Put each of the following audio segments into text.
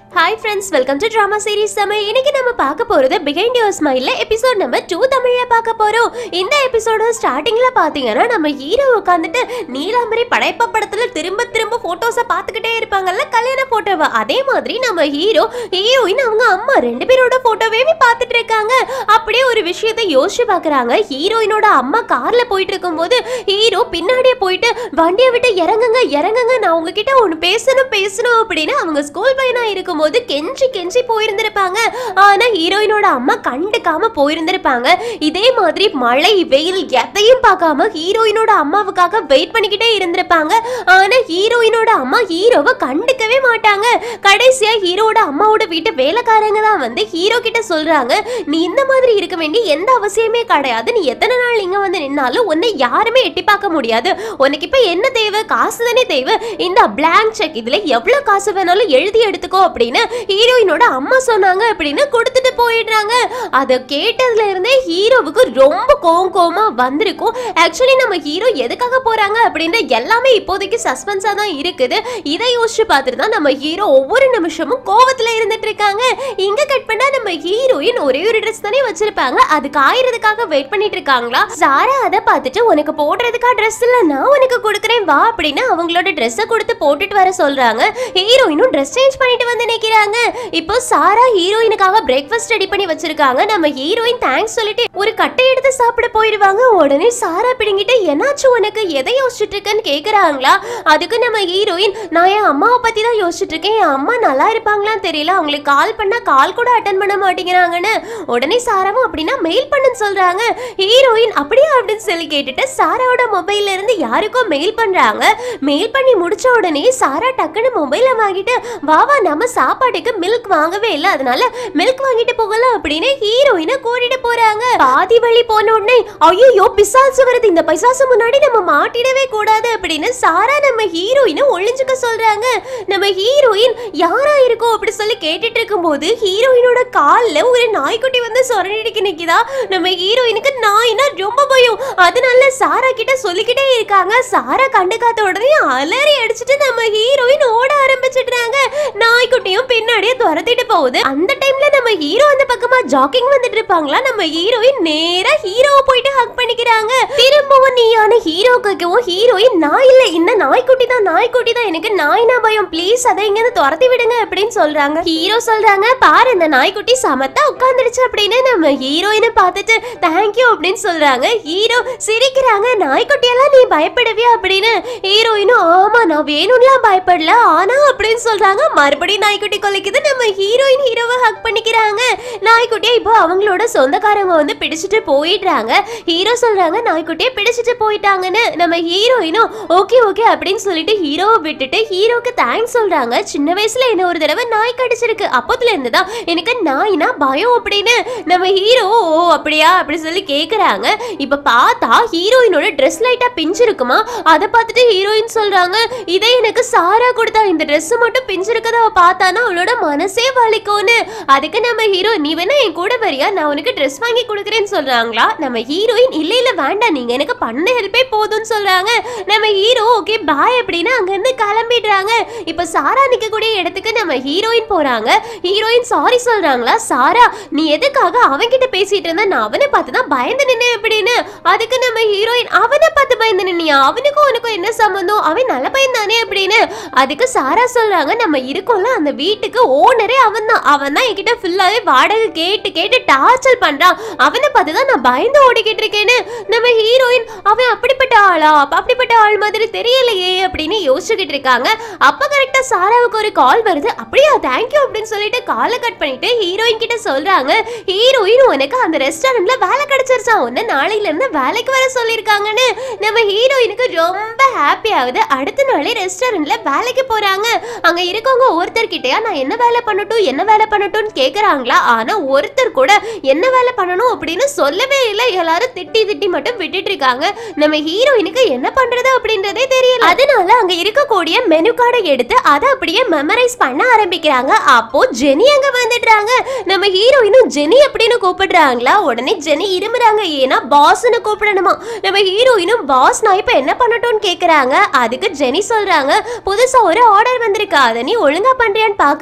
hi friends welcome to drama series Tamil இன்னைக்கு நம்ம பார்க்க போறது பிஹைண்ட் யுவர் ஸ்மைல்ல எபிசோட் நம்பர் டூ தமிழ்ல பார்க்க போறோம் இந்த எபிசோட ஸ்டார்டிங்ல பாத்தீங்கன்னா நம்ம ஹீரோ உட்காந்துட்டு நீலாம்பரி படைப்பா படத்துல திரும்ப திரும்ப போட்டோஸை பார்த்துக்கிட்டே இருப்பாங்கல்ல கல்யாண போட்டோவை அதே மாதிரி நம்ம ஹீரோ ஹீரோயின் அவங்க அம்மா ரெண்டு பேரோட போட்டோவே பார்த்துட்டு இருக்காங்க அப்படியே ஒரு விஷயத்தை யோசிச்சு பார்க்கறாங்க ஹீரோயினோட அம்மா கார்ல போயிட்டு இருக்கும்போது ஹீரோ பின்னாடியே போயிட்டு வண்டியை விட்டு இறங்குங்க இறங்குங்க நான் உங்ககிட்ட ஒன்று பேசணும் பேசணும் அப்படின்னு அவங்க ஸ்கூல் பையனா இருக்கும்போது கெஞ்சி கெஞ்சி போயிருந்திருப்பாங்க ஆனா ஹீரோயினோட அம்மா கண்டுக்காம போயிருந்திருப்பாங்க இதே மாதிரி மழை வெயில் எதையும் பார்க்காம ஹீரோயினோட அம்மாவுக்காக வெயிட் பண்ணிக்கிட்டே இருந்திருப்பாங்க ஆனா ஹீரோயினோட அம்மா ஹீரோவை கண்டுக்கவே மாட்டாங்க கடைசியா ஹீரோட அம்மாவோட வீட்டு வேலைக்காரங்க தான் வந்து ஹீரோ கிட்ட சொல்றாங்க நீ இந்த மாதிரி இருக்க வேண்டிய எந்த அவசியமே கிடையாது நீ எத்தனை நாள் இங்க வந்து நின்னாலும் உன்னை யாருமே எட்டி பார்க்க முடியாது உனக்கு இப்ப என்ன தேவை காசு தானே தேவை இந்த பிளாங்க் செக் இதுல எவ்வளவு காசு வேணாலும் எழுதி எடுத்துக்கோ அப்படின்னு ஹீரோயினோட அம்மா சொன்னாங்க அப்படின்னு கொடுத்துட்டு போயிடுறாங்க அதை கேட்டதுல இருந்தே ஹீரோவுக்கு ரொம்ப கோவம் கோவமா வந்திருக்கும் ஆக்சுவலி நம்ம ஹீரோ எதுக்காக போறாங்க அப்படின்ற எல்லாமே இப்போதைக்கு சஸ்பென்ஸா தான் இருக்குது இதை யோசிச்சு பார்த்துட்டு தான் நம்ம ஹீரோ ஒவ்வொரு நிமிஷமும் கோவத்துல இருந்துட்டு இருக்காங்க இங்க கட் பண்ணா நம்ம ஹீரோயின் ஒரே ஒரு ட்ரெஸ் தானே வச்சிருப்பாங்க அது காயறதுக்காக வெயிட் பண்ணிட்டு இருக்காங்களா சாரா அதை பார்த்துட்டு உனக்கு போடுறதுக்கா ட்ரெஸ் இல்ல நான் உனக்கு கொடுக்குறேன் வா அப்படின்னு அவங்களோட ட்ரெஸ்ஸை கொடுத்து போட்டுட்டு வர சொல்றாங்க ஹீரோயினும் ட்ரெஸ் சேஞ்ச் பண்ணிட்டு வந்து நிக்கிறாங்க இப்போ சாரா ஹீரோயினுக்காக பிரேக்ஃபாஸ்ட் ரெடி பண்ணி வச்சிருக்காங்க நம்ம ஹீரோயின் தேங்க்ஸ் சொல்லிட்டு ஒரு கட்டை எடுத்து சாப்பிட போயிடுவாங்க உடனே சாரா பிடுங்கிட்டு என்னாச்சு உனக்கு எதை யோசிச்சுட்டு இருக்கேன்னு கேக்குறாங்களா அதுக்கு நம்ம ஹீரோயின் நான் என் அம்மாவை பத்தி தான் யோசிச்சுட்டு இருக்கேன் என் அம்மா நல்லா இருப்பாங்களான்னு தெரியல அவங்களுக்கு கால் பண்ணா கால் கூட அட்டன் பண்ண மாட்டேங்கிறாங்கன்னு உடனே சாராவும் அப்படின்னா மெயில் பண்ணுன்னு சொல்றாங்க ஹீரோயின் அப்படியே அப்படின்னு சொல்லி கேட்டுட்டு சாராவோட மொபைல்ல இருந்து யாருக்கோ மெயில் பண்றாங்க மெயில் பண்ணி முடிச்ச உடனே சாரா டக்குன்னு மொபைலை வாங்கிட்டு வா வா நம்ம சாப்பாட்டுக்கு மில்க் வாங்கவே இல்லை அதனால மில்க் வாங்கிட்டு போகலாம் அப்படின்னு ஹீரோயினை கூட்டிட்டு போறாங்க பாதி வழி போன உடனே ஐயோ பிசாசு வருது இந்த பிசாசு முன்னாடி நம்ம மாட்டிடவே கூடாது அப்படின்னு சாரா நம்ம ஹீரோயினை ஒளிஞ்சுக்க சொல்றாங்க நம்ம ஹீரோயின் யாரா இருக்கோ அப்படி சொல்லி கேட்டுட்டு இருக்கும்போது ஹீரோயினோட கால்ல ஒரு நாய்க்குட்டி வந்து சொரண்டிட்டு நிக்குதா நம்ம ஹீரோயினுக்கு நாய்னா ரொம்ப பயம் அதனால சாரா கிட்ட சொல்லிக்கிட்டே இருக்காங்க சாரா கண்டுக்காத உடனே அலறி அடிச்சுட்டு நம்ம ஹீரோயின் ஓட ஆரம்பிச்சிடுறாங்க நாய்க்குட்டியும் பின்னாடியே துரத்திட்டு போகுது அந்த டைம்ல நம்ம ஹீரோ அந்த பக்கமா ஜாக்கிங் வந்துட்டு இருப்பாங்களா நம்ம ஹீரோயின் நேரா ஹீரோவை போயிட்டு ஹக் பண்ணிக்கிறாங்க திரும்பவும் நீயான ஹீரோ கேட்கவும் ஹீரோயின் நான் இல்ல இந்த நாய்க்குட்டி தான் நாய்க்குட்டி தான் எனக்கு நாய்னா பயம் ப்ளீஸ் அதை இங்க இருந்து துரத்தி விடுங்க அப்படின்னு சொல்றாங்க ஹீரோ சொல்றாங்க பாரு இந்த நாய்க்குட்டி சமத்தா உட்கார்ந்துருச்சு அப்படின்னு நம்ம ஹீரோயினை பார்த்துட்டு தேங்க்யூ அப்படின்னு சொல்றாங்க ஹீரோ சிரிக்கிறாங்க நாய்க்குட்டியெல்லாம் நீ பயப்படவியா அப்படின்னு ஹீரோயினும் ஆமா நான் வேணும்லாம் பயப்படல ஆனா அப்படின்னு சொல்றாங்க மறுபடியும் நாய்க்குட்டி கொலைக்குது நம்ம ஹீரோயின் ஹீரோவை ஹக் பண்ணிக்கிறாங்க நாய்க்குட்டியை இப்போ அவங்களோட சொந்தக்காரங்க வந்து பிடிச்சிட்டு போயிடுறாங்க ஹீரோ சொல்றாங்க நாய்க்குட்டியை பிடிச்சிட்டு போயிட்டாங்கன்னு நம்ம ஹீரோயினும் ஓகே ஓகே அப்படின்னு சொல்லிட்டு ஹீரோவை விட்டுட்டு ஹீரோக்கு தேங்க்ஸ் சொல்றாங்க சின்ன வயசுல என்ன ஒரு தடவை நாய் கடிச்சிருக்கு அப்போதுல இருந்து தான் எனக்கு நாய்னா பயம் அப்படின்னு நம்ம ஹீரோ ஓ அப்படியா அப்படி சொல்லி கேக்குறாங்க இப்ப பார்த்தா ஹீரோயினோட ட்ரெஸ் லைட்டா பிஞ்சிருக்குமா அதை பார்த்துட்டு ஹீரோயின் சொல்றாங்க இதே எனக்கு சாரா கொடுத்தா இந்த Dress மட்டும் பிஞ்சிருக்கத அவ பார்த்தானா அவளோட மனசே வலிக்கும்னு அதுக்கு நம்ம ஹீரோ நீ வேணா என் கூட வரியா நான் உனக்கு ட்ரெஸ் வாங்கி கொடுக்குறேன்னு சொல்றாங்களா நம்ம ஹீரோயின் இல்ல இல்ல வேண்டாம் நீங்க எனக்கு பண்ண ஹெல்ப்பே போதும்னு சொல்றாங்க நம்ம ஹீரோ ஓகே பாய் அப்படின்னு அங்க இருந்து கிளம்பிடுறாங்க இப்ப சாரா நிக்கக்கூடிய இடத்துக்கு நம்ம ஹீரோயின் போறாங்க ஹீரோயின் சாரி சொல்றாங்களா சாரா நீ எதுக்காக அவன்கிட்ட பேசிட்டு இருந்த நான் அவனை பார்த்து தான் பயந்து நின்னு அப்படின்னு அதுக்கு நம்ம ஹீரோயின் அவனை பார்த்து பயந்து நின்னியா அவனுக்கும் உனக்கும் என்ன சம்பந்தம் அவன் நல்ல பையன் தானே அப்படின்னு அதுக்கு சாரா சொல்றாங்க நம்ம இருக்கோம்ல அந்த வீட்டுக்கு ஓனரே அவன் தான் அவன் தான் என்கிட்ட ஃபுல்லாவே வாடகை கேட்டு கேட்டு டார்ச்சர் பண்றான் அவனை பார்த்து தான் நான் பயந்து ஓடிக்கிட்டு இருக்கேன்னு நம்ம ஹீரோயின் அவன் அப்படிப்பட்ட ஆளா அப்ப அப்படிப்பட்ட ஆள் மாதிரி தெரியலையே அப்படின்னு யோசிச்சுக்கிட்டு இருக்காங்க அப்ப கரெக்டா சாராவுக்கு ஒரு கால் வருது அப்படியா தேங்க்யூ அப்படின்னு சொல்லிட்டு காலை கட் பண்ணிட்டு ஹீரோயின் கிட்ட சொல்றாங்க ஹீரோயின் உனக்கு அந்த ரெஸ்டாரண்ட்ல வேலை கிடைச்சிருச்சா உன்ன நாளையில இருந்து வேலைக்கு வர சொல்லியிருக்காங்கன்னு நம்ம ஹீரோயினுக்கு ரொம்ப ஹாப்பி ஆகுது அடுத்த நாளே ரெஸ்டாரண்ட்ல வேலைக்கு போறாங்க அங்க இருக்கவங்க ஒருத்தர் கிட்டயா நான் என்ன வேலை பண்ணட்டும் என்ன வேலை பண்ணட்டும்னு கேக்குறாங்களா ஆனா ஒருத்தர் கூட என்ன வேலை பண்ணணும் அப்படின்னு சொல்லவே இல்லை எல்லாரும் திட்டி திட்டி மட்டும் விட்டுட்டு இருக்காங்க நம்ம ஹீரோயினுக்கு என்ன பண்றது அப்படின்றதே தெரியல அதனால அங்க இருக்கக்கூடிய மெனு கார்டை எடுத்து அதை அப்படியே மெமரைஸ் பண்ண ஆரம்பிக்கிறாங்க அப்போ ஜெனி அங்க வந்துடுறாங்க நம்ம ஹீரோயினும் ஜெனி அப்படின்னு கூப்பிடுறாங்களா உடனே ஜெனி இருமுறாங்க ஏன்னா பாஸ்னு கூப்பிடணுமா நம்ம ஹீரோயினும் பாஸ் நான் இப்ப என்ன பண்ணட்டும்னு கேக்குறாங்க அதுக்கு ஜெனி சொல்றாங்க புதுசா ஒரு ஆர்டர் வந்திருக்கு அதை நீ ஒழுங்கா பண்றியான்னு பார்க்கலாம்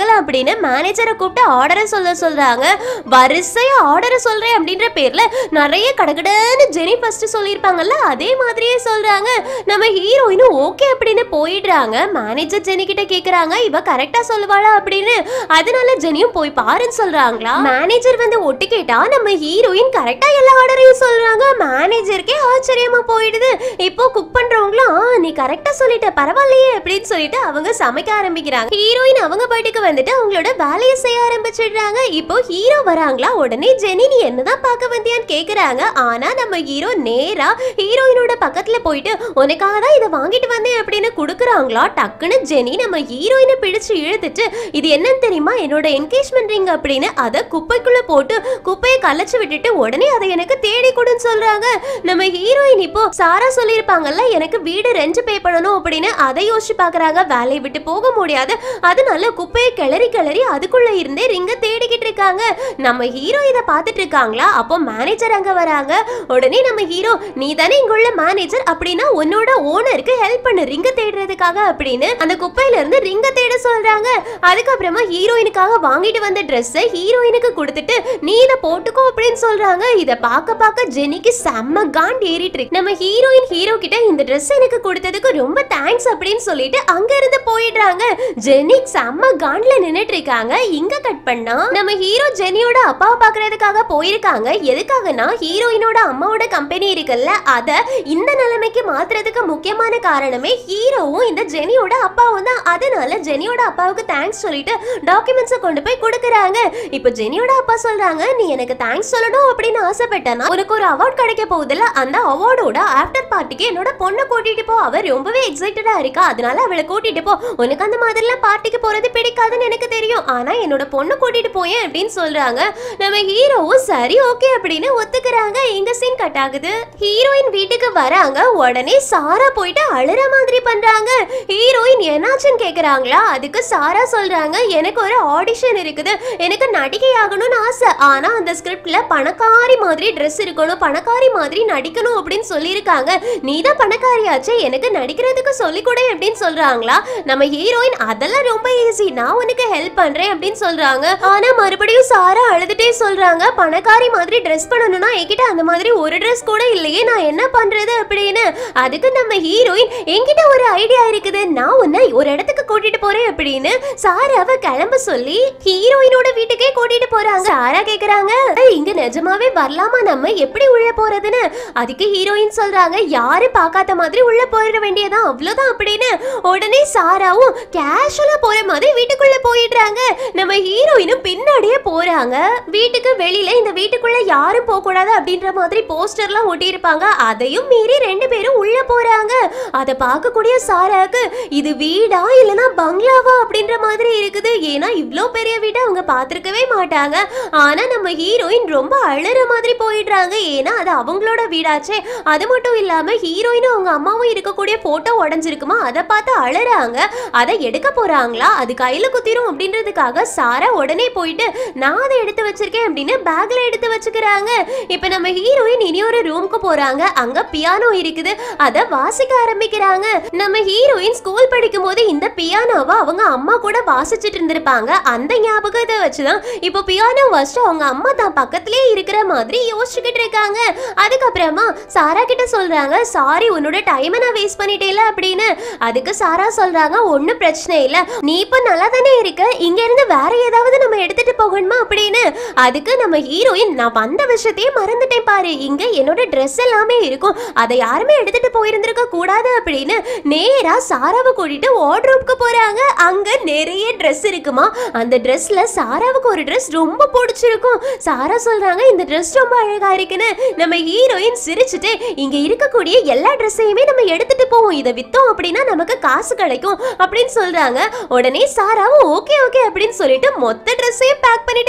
பார்க்கலாம் அப்படின்னு மேனேஜரை கூப்பிட்டு ஆர்டரை சொல்ல சொல்றாங்க வரிசையா ஆர்டரை சொல்றேன் அப்படின்ற பேர்ல நிறைய கடகடன்னு ஜெனி ஃபர்ஸ்ட் சொல்லியிருப்பாங்கல்ல அதே மாதிரியே சொல்றாங்க நம்ம ஹீரோயினும் ஓகே அப்படின்னு போயிடுறாங்க மேனேஜர் ஜெனி கிட்ட கேக்குறாங்க இவ கரெக்டா சொல்லுவாளா அப்படின்னு அதனால ஜெனியும் போய் பாருன்னு சொல்றாங்களா மேனேஜர் வந்து ஒட்டு கேட்டா நம்ம ஹீரோயின் கரெக்டா எல்லா ஆர்டரையும் சொல்றாங்க மேனேஜருக்கே ஆச்சரியமா போயிடுது இப்போ குக் பண்றவங்களும் "ஆ, நீ கரெக்டா சொல்லிட்ட பரவாயில்லையே அப்படின்னு சொல்லிட்டு அவங்க சமைக்க ஆரம்பிக்கிறாங்க ஹீரோயின் அவங்க பாட்டுக்கு வந்துட்டு அவங்களோட வேலையை செய்ய ஆரம்பிச்சிடுறாங்க இப்போ ஹீரோ வராங்களா உடனே ஜெனி நீ என்னதான் பார்க்க வந்தியான்னு கேக்குறாங்க ஆனா நம்ம ஹீரோ நேரா ஹீரோயினோட பக்கத்துல போயிட்டு உனக்காக தான் இதை வாங்கிட்டு வந்தேன் அப்படின்னு கொடுக்குறாங்களா டக்குன்னு ஜெனி நம்ம ஹீரோயினை பிடிச்சு இழுத்துட்டு இது என்னன்னு தெரியுமா என்னோட என்கேஜ்மெண்ட் ரிங் அப்படின்னு அதை குப்பைக்குள்ள போட்டு குப்பையை கலைச்சு விட்டுட்டு உடனே அதை எனக்கு தேடி கொடுன்னு சொல்றாங்க நம்ம ஹீரோயின் இப்போ சாரா சொல்லியிருப்பாங்கல்ல எனக்கு வீடு ரெண்ட் பே பண்ணணும் அப்படின்னு அதை யோசிச்சு பாக்குறாங்க வேலையை விட்டு போக முடியாது அதனால குப்பையை கிளறி கிளறி அதுக்குள்ள இருந்தே ரிங்க தேடிக்கிட்டு இருக்காங்க நம்ம ஹீரோ இதை பார்த்துட்டு இருக்காங்களா அப்போ மேனேஜர் அங்க வராங்க உடனே நம்ம ஹீரோ நீ தானே இங்குள்ள மேனேஜர் அப்படின்னா உன்னோட ஓனருக்கு ஹெல்ப் பண்ணு ரிங்க தேடுறதுக்காக அப்படின்னு அந்த குப்பையில இருந்து ரிங்க தேட சொல்றாங்க அதுக்கப்புறமா ஹீரோயினுக்காக வாங்கிட்டு வந்த ட்ரெஸ்ஸை ஹீரோயினுக்கு கொடுத்துட்டு நீ இதை போட்டுக்கோ அப்படின்னு சொல்றாங்க இத பார்க்க பார்க்க ஜெனிக்கு செம்ம காண்ட் ஏறிட்டு இருக்கு நம்ம ஹீரோயின் ஹீரோ கிட்ட இந்த Dress எனக்கு கொடுத்ததுக்கு ரொம்ப தேங்க்ஸ் அப்படின்னு சொல்லிட்டு அங்க இருந்து போயிடுறாங்க ஜெனி செம்ம காண்ட்ல நின்னுட்டு இருக்காங்க இங்க கட் பண்ணா நம்ம ஹீரோ ஜெனியோட அப்பாவை பாக்குறதுக்காக போயிருக்காங்க எதுக்காகனா ஹீரோயினோட அம்மாவோட கம்பெனி இருக்குல்ல அத இந்த நிலைமைக்கு மாத்துறதுக்கு முக்கியமான காரணமே ஹீரோவும் இந்த ஜெனியோட அப்பாவும் தான் அதனால ஜெனியோட அப்பாவுக்கு தேங்க்ஸ் சொல்லிட்டு டாக்குமெண்ட்ஸை கொண்டு போய் கொடுக்குறாங்க இப்போ ஜெனியோட அப்பா சொல்றாங்க நீ எனக்கு தேங்க்ஸ் சொல்லணும் அப்படின்னு ஆசைப்பட்டனா உனக்கு ஒரு அவார்ட் கிடைக்க போகுதுல அந்த அவார்டோட ஆஃப்டர் பார்ட்டிக்கு என்னோட பொண்ணை கூட்டிட்டு போ அவ ரொம்பவே எக்ஸைட்டடா இருக்கா அதனால அவளை கூட்டிட்டு போ உனக்கு அந்த மாதிரிலாம் பார்ட்டிக்கு போறது பிடிக்காதுன்னு எனக்கு தெரியும் ஆனா என்னோட பொண்ணை கூட்டிட்டு போயேன் அப்படின்னு சொல்றாங்க நம்ம ஹீரோவும் சரி ஓகே அப்படின்னு ஒத்துக்கிறாங்க இந்த சீன் கட் ஆகுது ஹீரோயின் வீட்டுக்கு வராங்க உடனே சாரா போயிட்டு அழுற மாதிரி பண்றாங்க ஹீரோயின் என்னாச்சுன்னு கேக்குறாங்களா அதுக்கு சாரா சொல்றாங்க எனக்கு ஒரு ஆடிஷன் இருக்குது எனக்கு நடிகை ஆகணும்னு ஆசை ஆனா அந்த ஸ்கிரிப்ட்ல பணக்காரி மாதிரி ட்ரெஸ் இருக்கணும் பணக்காரி மாதிரி நடிக்கணும் அப்படின்னு சொல்லியிருக்காங்க நீ தான் பணக்காரியாச்சே எனக்கு நடிக்கிறதுக்கு சொல்லிக் கொடு அப்படின்னு சொல்றாங்களா நம்ம ஹீரோயின் அதெல்லாம் ரொம்ப ஈஸி நான் உனக்கு ஹெல்ப் பண்றேன் அப்படின்னு சொல்றாங்க ஆனா மறுபடியும் சாரா அழுதுட்டே சொல்றாங்க பணக்காரி மாதிரி ட்ரெஸ் பண்ணணும்னா என்கிட்ட அந்த மாதிரி ஒரு ட்ரெஸ் கூட இல்லையே நான் என்ன பண்றது அப்படின்னு அதுக்கு நம்ம ஹீரோயின் என்கிட்ட ஒரு ஐடியா இருக்குது நான் உன்னை ஒரு இடத்துக்கு கூட்டிட்டு போறேன் அப்படின்னு சாராவை கிளம்ப சொல்லி ஹீரோயினோட வீட்டுக்கே கூட்டிட்டு போறாங்க சாரா கேக்குறாங்க "ஏய், இங்க நிஜமாவே வரலாமா நம்ம எப்படி உள்ள போறதுன்னு அதுக்கு ஹீரோயின் சொல்றாங்க யாரு பார்க்காத மாதிரி உள்ள போயிட வேண்டியதான் அவ்வளவுதான் அப்படின்னு உடனே சாராவும் கேஷுவலா போற மாதிரி வீட்டுக்குள்ள போயிடுறாங்க நம்ம ஹீரோயினும் பின்னாடியே போறாங்க வீட்டுக்கு வெளியில இந்த வீட்டுக்குள்ள யாரும் போக கூடாது அப்படின்ற மாதிரி போஸ்டர்லாம் ஒட்டி இருப்பாங்க அதையும் மீறி ரெண்டு பேரும் உள்ள போறாங்க அதை பார்க்கக்கூடிய சாராக்கு இது வீடா இல்லனா பங்களாவா அப்படின்ற மாதிரி இருக்குது ஏன்னா இவ்ளோ பெரிய வீட்டை அவங்க பார்த்திருக்கவே மாட்டாங்க ஆனா நம்ம ஹீரோயின் ரொம்ப அழுற மாதிரி போயிடுறாங்க ஏன்னா அது அவங்களோட வீடாச்சே அது மட்டும் இல்லாம ஹீரோயினும் அவங்க அம்மாவும் இருக்கக்கூடிய போட்டோ உடஞ்சிருக்குமா அதை பார்த்து அழுறாங்க அதை எடுக்க போறாங்களா அது கையில குத்திரும் அப்படின்றதுக்காக சாரா உடனே போயிட்டு நான் அதை எடுத்து வச்சிருக்கேன் அப்படின்னு பேக்ல எடுத்து வச்சுக்கிறாங்க இப்ப நம்ம ஹீரோயின் இனி ஒரு ரூமுக்கு போறாங்க அங்க பியானோ இருக்குது அத வாசிக்க ஆரம்பிக்கிறாங்க நம்ம ஹீரோயின் ஸ்கூல் படிக்கும் போது இந்த பியானோவை அவங்க அம்மா கூட வாசிச்சுட்டு இருந்திருப்பாங்க அந்த ஞாபகத்தை வச்சுதான் இப்போ பியானோ வாசிச்சு அவங்க அம்மா தான் பக்கத்திலே இருக்கிற மாதிரி யோசிச்சுக்கிட்டு இருக்காங்க அதுக்கப்புறமா சாரா கிட்ட சொல்றாங்க சாரி உன்னோட டைமை நான் வேஸ்ட் பண்ணிட்டேல அப்படின்னு அதுக்கு சாரா சொல்றாங்க ஒன்றும் பிரச்சனை இல்ல நீ இப்போ நல்லா தானே இருக்க இங்க இருந்து வேற ஏதாவது நம்ம எடுத்துட்டு போகணுமா அப்படின்னு அதுக்கு நம்ம ஹீரோயின் நான் வந்த விஷயத்தையே மறந்துட்டேன் பாரு இங்க என்னோட ட்ரெஸ் எல்லாமே இருக்கும் அதை யாருமே எடுத்துட்டு போயிருந்திருக்க கூடாது அப்படின்னு நேரா சாராவை கூட்டிட்டு வார்ட்ரோப்க்கு போறாங்க அங்க நிறைய ட்ரெஸ் இருக்குமா அந்த ட்ரெஸ்ல சாராவுக்கு ஒரு ட்ரெஸ் ரொம்ப பிடிச்சிருக்கும் சாரா சொல்றாங்க இந்த ட்ரெஸ் ரொம்ப அழகா இருக்குன்னு நம்ம ஹீரோயின் சிரிச்சுட்டு இங்க இருக்கக்கூடிய எல்லா ட்ரெஸ்ஸையுமே நம்ம எடுத்துட்டு போவோம் இதை வித்தோம் அப்படின்னா நமக்கு காசு கிடைக்கும் அப்படின்னு சொல்றாங்க உடனே சாராவும் ஓகே ஓகே அப்படின்னு சொல்லிட்டு மொத்த ட்ரெஸ்ஸையும் பேக் பண்ணிட்டு கிளம்புறாங்க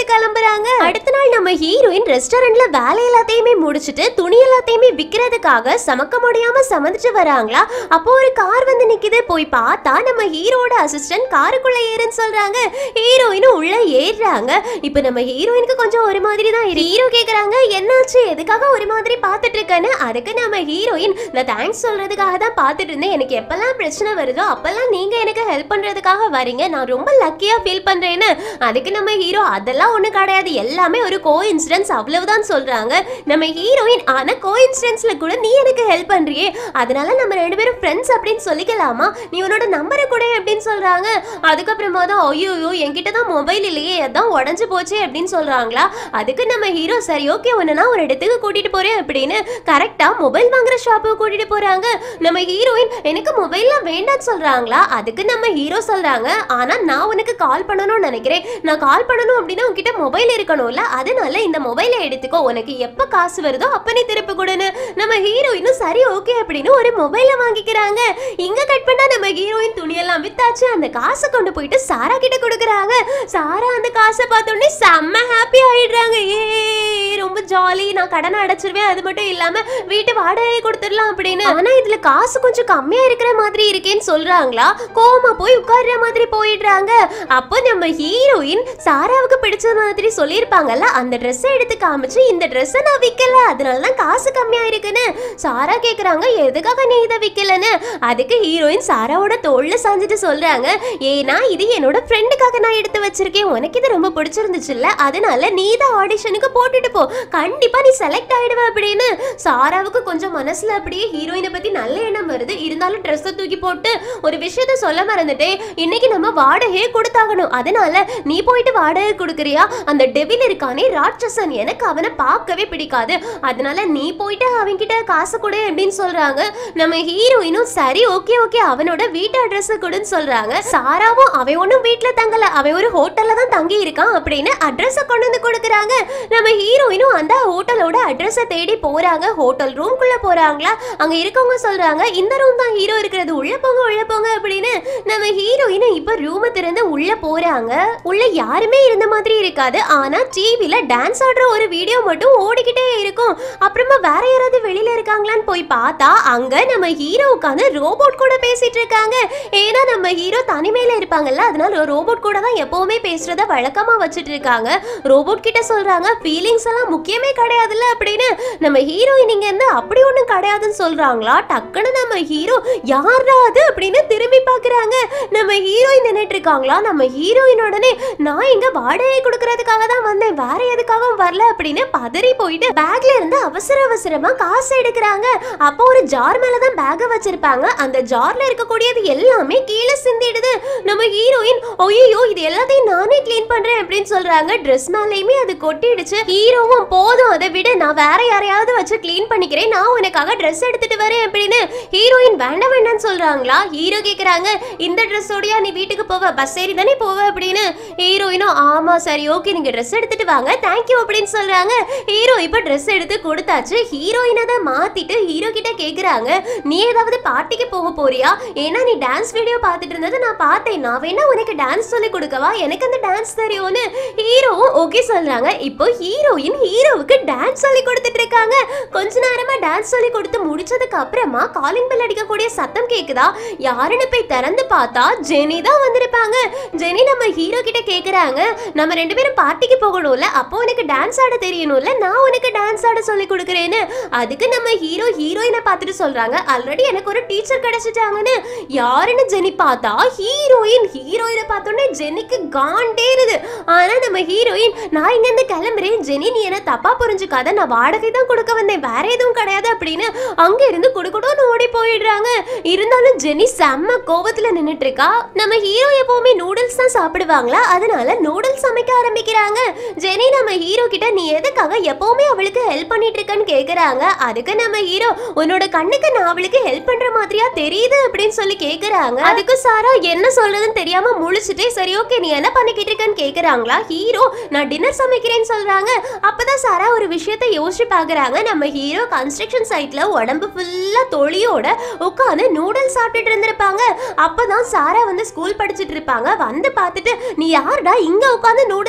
கொடுக்குறாங்க அடுத்த நாள் நம்ம ஹீரோயின் ரெஸ்டாரண்ட்ல வேலை எல்லாத்தையுமே முடிச்சிட்டு துணி எல்லாத்தையுமே விக்கிறதுக்காக சமக்க முடியாம சமந்துட்டு வராங்களா அப்போ ஒரு கார் வந்து நிக்குது போய் பார்த்தா நம்ம ஹீரோட அசிஸ்டன்ட் காருக்குள்ள ஏறுன்னு சொல்றாங்க ஹீரோயினும் உள்ள ஏறுறாங்க இப்போ நம்ம ஹீரோயினுக்கு கொஞ்சம் ஒரு மாதிரி தான் இருக்கு ஹீரோ கேக்குறாங்க என்னாச்சு எதுக்காக ஒரு மாதிரி பார்த்துட்டு இருக்கேன்னு அதுக்கு நம்ம ஹீரோயின் நான் தேங்க்ஸ் சொல்றதுக்காக தான் பார்த்துட்டு இருந்தேன் எனக்கு எப்பெல்லாம் பிரச்சனை வருதோ அப்பெல்லாம் நீங்க எனக்கு ஹெல்ப் பண்றதுக்காக வரீங்க நான் ரொம்ப லக்கியா ஃபீல் பண்றேன்னு அதுக்கு நம்ம ஹீரோ அதெல்லாம் ஒண்ணு கிடையாது எல்லாமே ஒரு கோ இன்சிடென்ஸ் அவ்வளவுதான் சொல்றாங்க நம்ம ஹீரோயின் ஆனா கோ இன்சிடென்ஸ்ல கூட நீ எனக்கு ஹெல்ப் பண்றியே அதனால நம்ம ரெண்டு பேரும் ஃப்ரெண்ட்ஸ் அப்படின்னு சொல்லிக்கலாமா நீ உன்னோட நம்பரை கூட அப்படின்னு சொல்றாங்க அதுக்கப்புறமா தான் ஐயோ என்கிட்ட தான் மொபைல் இல்லையே அதான் உடஞ்சு போச்சே அப்படின்னு சொல்றாங்களா அதுக்கு நம்ம ஹீரோ சரி ஓகே உன்னை நான் ஒரு இடத்துக்கு கூட்டிட்டு போறேன் அப்படின்னு கரெக்டா மொபைல் வாங்குற ஷாப்புக்கு கூட்டிட்டு போறாங்க நம்ம ஹீரோயின் எனக்கு மொபைல்லாம் வேண்டாம்னு சொல்றாங்களா அதுக்கு நம்ம ஹீரோ சொல்றாங்க ஆனா நான் உனக்கு கால் பண்ணணும்னு நினைக்கிறேன் நான் கால் பண்ணணும் அப்படின்னா உன்கிட்ட மொபைல் இருக்கணும்ல அதனால இந்த மொபைலை எடுத்துக்கோ உனக்கு எப்ப காசு வருதோ அப்ப நீ திருப்பி கொடுன்னு நம்ம ஹீரோயினும் சரி ஓகே அப்படின்னு ஒரு மொபைலை வாங்கிக்கிறாங்க இங்க கட் பண்ணா நம்ம ஹீரோயின் துணியெல்லாம் வித்தாச்சு அந்த காசை கொண்டு போயிட்டு சாரா கிட்ட கொடுக்குறாங்க சாரா அந்த காசை பார்த்தோன்னே செம்ம ஹாப்பி ஆயிடுறாங்க ஏ ரொம்ப ஜாலி நான் கடனை அடைச்சிருவேன் அது மட்டும் இல்லாம வீட்டு வாடகையை கொடுத்துடலாம் அப்படின்னு ஆனா இதுல காசு கொஞ்சம் கம்மியா இருக்கிற மாதிரி இருக்கேன்னு சொல்றாங்களா கோமா போய் உட்கார்ற மாதிரி போயிடுறாங்க அப்போ நம்ம ஹீரோயின் சாராவுக்கு பிடிச்ச மாதிரி சொல்லியிருப்பாங்கல்ல அந்த ட்ரெஸ்ஸை எடுத்து காமிச்சு இந்த ட்ரெஸ்ஸை நான் விற்கல அதனால தான் காசு கம்மியா இருக்குன்னு சாரா கேக்குறாங்க எதுக்காக நீ இதை விற்கலன்னு அதுக்கு ஹீரோயின் சாராவோட தோல்ல சாஞ்சிட்டு சொல்றாங்க ஏன்னா இது என்னோட ஃப்ரெண்டுக்காக நான் எடுத்து வச்சிருக்கேன் உனக்கு இது ரொம்ப பிடிச்சிருந்துச்சுல்ல அதனால நீ தான் ஆடிஷனுக்கு போட்டுட்டு போ கண்டிப்பா நீ செலக்ட் ஆயிடுவ அப்படின்னு சாராவுக்கு கொஞ்சம் மனசுல அப்படியே ஹீரோயினை பத்தி நல்ல எண்ணம் வருது இருந்தாலும் ட்ரெஸ்ஸை தூக்கி போட்டு ஒரு விஷயத்த சொல்ல மறந்துட்டேன் இன்னைக்கு நம்ம வாடகையே கொடுத்தாகணும் அதனால நீ போயிட்டு வாடகை கொடுக்குறியா அந்த டெவில் இருக்கானே ராட்சசன் எனக்கு அவனை பார்க்கவே பிடிக்காது அதனால நீ போயிட்டு அவன்கிட்ட காசு கொடு அப்படின்னு சொல்றாங்க நம்ம ஹீரோயினும் சரி ஓகே ஓகே அவனோட வீட்டு அட்ரஸ் கொடுன்னு சொல்றாங்க சாராவும் அவன் ஒன்றும் வீட்ல தங்கல அவன் ஒரு ஹோட்டல்ல தான் தங்கி இருக்கான் அப்படின்னு அட்ரஸை கொண்டு வந்து கொடுக்குறாங்க நம்ம ஹீரோயினும் அந்த ஹோட்டலோட அட்ரஸை தேடி போறாங்க ஹோட்டல் ரூம்குள்ள போறாங்களா அங்க இருக்கவங்க சொல்றாங்க இந்த ரூம் தான் ஹீரோ இருக்கிறது உள்ள போங்க உள்ள போங்க அப்படின்னு நம்ம ஹீரோயினும் இப்ப ரூமை திறந்து உள்ள போறாங்க உள்ள யாருமே இருந்த மாதிரி இருக்காது ஆனா டிவில டான்ஸ் ஆடுற ஒரு வீடியோ மட்டும் ஓடிக்கிட்டே இருக்கும் அப்புறமா வேற யாராவது வெளியில இருக்காங்களான்னு போய் பார்த்தா அங்க நம்ம ஹீரோ உட்காந்து ரோபோட் கூட பேசிட்டு இருக்காங்க ஏன்னா நம்ம ஹீரோ தனிமையில இருப்பாங்கல்ல அதனால ரோபோட் கூட தான் எப்பவுமே பேசுறத வழக்கமா வச்சுட்டு இருக்காங்க ரோபோட் கிட்ட சொல்றாங்க ஃபீலிங்ஸ் எல்லாம் முக்கியமே கிடையாதுல்ல அப்படின்னு நம்ம ஹீரோயின் இங்க இருந்து அப்படி ஒண்ணும் கிடையாதுன்னு சொல்றாங்களா டக்குன்னு நம்ம ஹீரோ யாரா அது அப்படின்னு திரும்பி பாக்குறாங்க நம்ம ஹீரோயின் நின்னுட்டு இருக்காங்களா நம்ம ஹீரோயின் உடனே நான் இங்க வாடகை கொடுக்கறதுக்காக தான் வந்தேன் வேற எதுக்காகவும் வரல அப்படின்னு பதறி போயிட்டு பேக்ல இருந்து அவசர அவசரமா காசு எடுக்கிறாங்க அப்போ ஒரு ஜார் மேல தான் பேக வச்சிருப்பாங்க அந்த ஜார்ல இருக்கக்கூடியது எல்லாமே கீழே சிந்திடுது நம்ம ஹீரோயின் ஐயோ இது எல்லாத்தையும் நானே க்ளீன் பண்றேன் அப்படின்னு சொல்றாங்க ட்ரெஸ் மேலயுமே அது கொட்டிடுச்சு ஹீரோவும் போதும் அதை விட நான் வேற யாரையாவது வச்சு க்ளீன் பண்ணிக்கிறேன் நான் உனக்காக ட்ரெஸ் எடுத்துட்டு வரேன் அப்படின்னு ஹீரோயின் வேண்டாம் வேண்டாம்னு சொல்றாங்களா ஹீரோ கேக்குறாங்க இந்த ட்ரெஸ்ஸோடயா நீ வீட்டுக்கு போவ பஸ் ஏறி தானே போவ அப்படின்னு ஹீரோயினும் ஆமா சரி ஓகே நீங்க ட்ரெஸ் எடுத்துட்டு வாங்க தேங்க்யூ அப்படின்னு சொல்றாங்க ஹீரோ இப்ப ட்ரெஸ் எடுத்து கொடுத்தாச்சு ஹீரோயினை தான் மாத்திட்டு ஹீரோ கிட்ட கேக்குறாங்க நீ ஏதாவது பார்ட்டிக்கு போக போறியா ஏன்னா நீ டான்ஸ் வீடியோ பார்த்துட்டு இருந்தது நான் பார்த்தேன் நான் வேணா உனக்கு டான்ஸ் சொல்லி கொடுக்கவா எனக்கு அந்த டான்ஸ் தெரியும்னு ஹீரோவும் ஓகே சொல்றாங்க இப்போ ஹீரோயின் ஹீரோவுக்கு டான்ஸ் சொல்லி கொடுத்துட்டு இருக்காங்க கொஞ்ச நேரமா டான்ஸ் சொல்லி கொடுத்து முடிச்சதுக்கு அப்புறமா காலிங் பெல் அடிக்கக்கூடிய சத்தம் கேக்குதா யாருன்னு போய் திறந்து பார்த்தா ஜெனி தான் வந்திருப்பாங்க ஜெனி நம்ம ஹீரோ கிட்ட கேக்குறாங்க நம்ம ரெண்டு பேரும் பார்ட்டிக்கு போகணும்ல அப்போ உனக்கு டான்ஸ் ஆட தெரியணும்ல நான் உனக்கு டான்ஸ் ஆட சொல்லி கொடுக்குறேன்னு அதுக்கு நம்ம ஹீரோ ஹீரோயினை பார்த்துட்டு சொல்றாங்க ஆல்ரெடி எனக்கு ஒரு டீச்சர் கிடைச்சிட்டாங்கன்னு யாருன்னு ஜெனி பார்த்தா ஹீரோயின் ஹீரோயினை பார்த்தோன்னே ஜெனிக்கு காண்டேருது ஆனா நம்ம ஹீரோயின் நான் இங்க இருந்து கிளம்புறேன் ஜெனி நீ என்ன தப்பா புரிஞ்சுக்காத நான் வாடகை தான் கொடுக்க வந்தேன் வேற எதுவும் கிடையாது அப்படின்னு அங்க இருந்து குடுக்குடோன்னு ஓடி போயிடுறாங்க இருந்தாலும் ஜெனி செம்ம கோவத்துல நின்னுட்டு இருக்கா நம்ம ஹீரோ எப்பவுமே நூடுல்ஸ் தான் சாப்பிடுவாங்களா அதனால நூடுல்ஸ் சமைக்க ஆரம்பிக்கிறாங்க ஜெனி நம்ம ஹீரோ கிட்ட நீ எதுக்காக எப்பவுமே அவளுக்கு ஹெல்ப் பண்ணிட்டு இருக்கன்னு கேக்குறாங்க அதுக்கு நம்ம ஹீரோ உன்னோட கண்ணுக்கு நான் அவளுக்கு ஹெல்ப் பண்ற மாதிரியா தெரியுது அப்படின்னு சொல்லி கேக்குறாங்க அதுக்கு சாரா என்ன சொல்றதுன்னு தெரியாம முழிச்சிட்டே சரி ஓகே நீ என்ன பண்ணிக்கிட்டு இருக்கன்னு கேக்குறாங்களா ஹீரோ நான் டின்னர் சமைக்கிறேன்னு சொல்றாங்க அப்பதான் சாரா ஒரு விஷயத்த யோசிச்சு பாக்குறாங்க நம்ம ஹீரோ கன்ஸ்ட்ரக்ஷன் சைட்ல உடம்பு ஃபுல்லா தொழியோட உட்காந்து நூடுல்ஸ் சாப்பிட்டுட்டு இருந்திருப்பாங்க அப்பதான் சாரா வந்து ஸ்கூல் படிச்சுட்டு இருப்பாங்க வந்து பார்த்துட்டு நீ யாருடா இங்க உட்காந்து நூடுல்ஸ் சாப்பிட்டுட்டு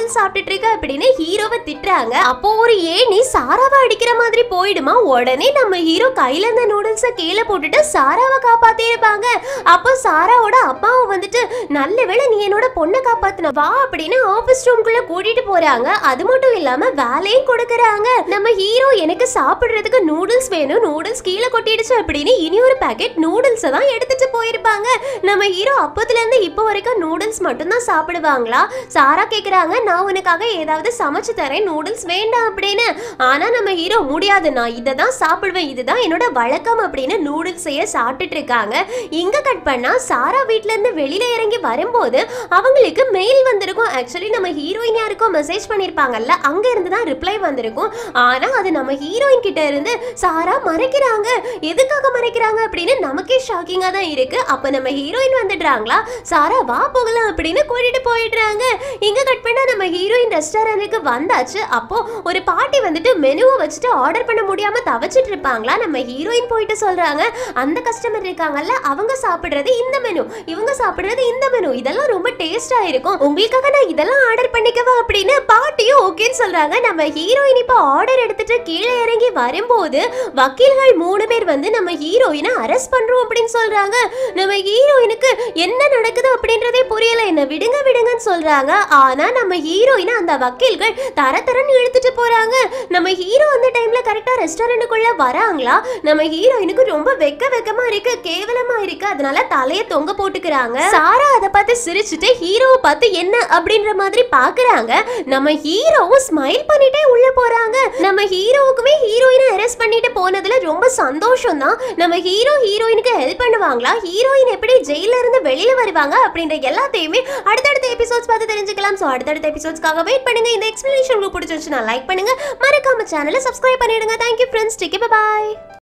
சாப்பிட்டுட்டு இருக்க அப்படின்னு ஹீரோவை திட்டுறாங்க அப்போ ஒரு ஏணி சாராவை அடிக்கிற மாதிரி போயிடுமா உடனே நம்ம ஹீரோ கையில இருந்த நூடுல்ஸை கீழே போட்டுட்டு சாராவை காப்பாத்திருப்பாங்க அப்போ சாராவோட அப்பாவும் வந்துட்டு நல்ல வேளை நீ என்னோட பொண்ணை காப்பாத்துன வா அப்படின்னு ஆபீஸ் ரூம்குள்ள கூட்டிட்டு போறாங்க அது மட்டும் இல்லாம வேலையும் கொடுக்கறாங்க நம்ம ஹீரோ எனக்கு சாப்பிடுறதுக்கு நூடுல்ஸ் வேணும் நூடுல்ஸ் கீழே கொட்டிடுச்சு அப்படின்னு இனி ஒரு பாக்கெட் நூடுல்ஸ் தான் எடுத்துட்டு போயிருப்பாங்க நம்ம ஹீரோ அப்பத்துல இருந்து இப்போ வரைக்கும் நூடுல்ஸ் மட்டும்தான் சாப்பிடுவாங்களா சாரா கேக்குறாங்க நான் உனக்காக ஏதாவது சமைச்சு தரேன் நூடுல்ஸ் வேண்டாம் அப்படின்னு ஆனா நம்ம ஹீரோ முடியாது நான் இதை தான் சாப்பிடுவேன் இதுதான் என்னோட வழக்கம் அப்படின்னு நூடுல்ஸையே சாப்பிட்டுட்டு இருக்காங்க இங்க கட் பண்ணா சாரா வீட்ல இருந்து வெளியில இறங்கி வரும்போது அவங்களுக்கு மெயில் வந்திருக்கும் ஆக்சுவலி நம்ம ஹீரோயின் யாருக்கோ மெசேஜ் பண்ணிருப்பாங்கல்ல அங்க இருந்து தான் ரிப்ளை வந்திருக்கும் ஆனா அது நம்ம ஹீரோயின் கிட்ட இருந்து சாரா மறைக்கிறாங்க எதுக்காக மறைக்கிறாங்க அப்படின்னு நமக்கே ஷாக்கிங்கா தான் இருக்கு அப்ப நம்ம ஹீரோயின் வந்துடுறாங்களா சாரா வா போகலாம் அப்படின்னு கூட்டிட்டு போயிடுறாங்க இங்க கட் பண்ணா நம்ம ஹீரோயின் ரெஸ்டாரண்ட்டுக்கு வந்தாச்சு அப்போ ஒரு பாட்டி வந்துட்டு மெனுவை வச்சுட்டு ஆர்டர் பண்ண முடியாம தவச்சிட்டு இருப்பாங்களா நம்ம ஹீரோயின் போயிட்டு சொல்றாங்க அந்த கஸ்டமர் இருக்காங்கல்ல அவங்க சாப்பிடுறது இந்த மெனு இவங்க சாப்பிடுறது இந்த மெனு இதெல்லாம் ரொம்ப டேஸ்டா இருக்கும் உங்களுக்காக நான் இதெல்லாம் ஆர்டர் பண்ணிக்கவா அப்படின்னு பாட்டியும் ஓகேன்னு சொல்றாங்க நம்ம ஹீரோயின் இப்போ ஆர்டர் எடுத்துட்டு கீழே இறங்கி வரும்போது வக்கீல்கள் மூணு பேர் வந்து நம்ம ஹீரோயினை அரெஸ்ட் பண்றோம் அப்படின்னு சொல்றாங்க நம்ம ஹீரோயினுக்கு என்ன நடக்குது அப்படின்றதே புரியல என்ன விடுங்க விடுங்கன்னு சொல்றாங்க ஆனா நம்ம ஹீரோயினை அந்த வக்கீல்கள் தர தரன்னு இழுத்துட்டு போறாங்க நம்ம ஹீரோ அந்த டைம்ல கரெக்டா ரெஸ்டாரண்ட்டுக்குள்ள வராங்களா நம்ம ஹீரோயினுக்கு ரொம்ப வெக்க வெக்கமா இருக்கு கேவலமா இருக்கு அதனால தலைய தொங்க போட்டுக்கிறாங்க சாரா அதை பார்த்து சிரிச்சுட்டு ஹீரோவை பார்த்து என்ன அப்படின்ற மாதிரி பாக்குறாங்க நம்ம ஹீரோவும் ஸ்மைல் பண்ணிட்டே உள்ள போறாங்க நம்ம ஹீரோவுக்குமே ஹீரோயினை அரெஸ்ட் பண்ணிட்டு போனதுல ரொம்ப சந்தோஷம் தான் நம்ம ஹீரோ ஹீரோயினுக்கு ஹெல்ப் பண்ணுவாங்களா ஹீரோயின் எப்படி ஜெயில இருந்து வெளியில வருவாங்க அப்படின்ற எல்லாத்தையுமே அடுத்தடுத்த எபிசோட்ஸ் பார்த்து தெரிஞ்சுக்கலாம் ஸோ அடுத்தடுத்த எபிசோட்ஸ்க்காக வெயிட் பண்ணுங்க இந்த எக்ஸ்பிளனேஷன் உங்களுக்கு பிடிச்சிருச்சுன்னா லைக் பண்ணுங்க மறக்காம சேனலை சப்ஸ்கிரைப் பண்ணிடுங்க தேங்க்யூ ஃப்ரெண்ட்ஸ் டேக் பாய்